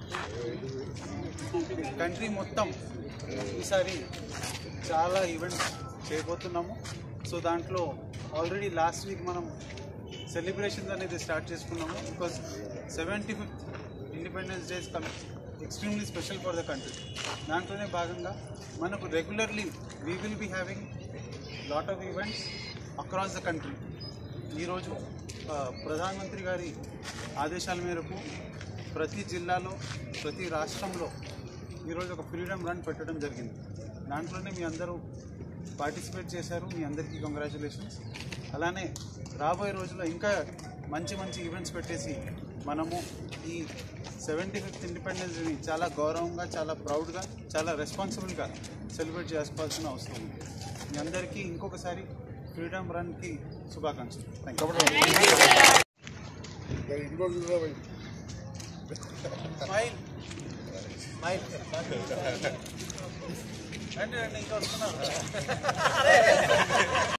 country మొత్తం ఈసారి చాలా ఈవెంట్స్ చేయబోతున్నాము సో దాంట్లో ఆల్రెడీ లాస్ట్ వీక్ మనం సెలబ్రేషన్స్ అనేది స్టార్ట్ చేసుకున్నాము because seventy fifth independence days come extremely special for the country దాంట్లోనే భాగంగా మనకు regularly we will be having lot of events across the country ఈరోజు ఆ, ప్రధానమంత్రి గారి ఆదేశాల మేరకు ప్రతి జిల్లాలో ప్రతి రాష్ట్రంలో ఈరోజు ఒక ఫ్రీడమ్ రన్ పెట్టడం జరిగింది దాంట్లోనే మీ అందరూ పార్టిసిపేట్ చేశారు మీ అందరికీ కంగ్రాచులేషన్స్ అలానే రాబోయే రోజుల్లో ఇంకా మంచి మంచి ఈవెంట్స్ పెట్టేసి మనము ఈ సెవెంటీ ఫిఫ్త్ ఇండిపెండెన్స్ని చాలా గౌరవంగా చాలా ప్రౌడ్గా చాలా రెస్పాన్సిబుల్గా సెలబ్రేట్ చేసుకోవాల్సిన అవసరం ఉంది మీ అందరికీ ఇంకొకసారి ఫ్రీడమ్ రన్కి శుభాకాంక్షలు థ్యాంక్ యూ స్మైల్ స్మైల్ రండి రండి ఇంకా వస్తున్నారు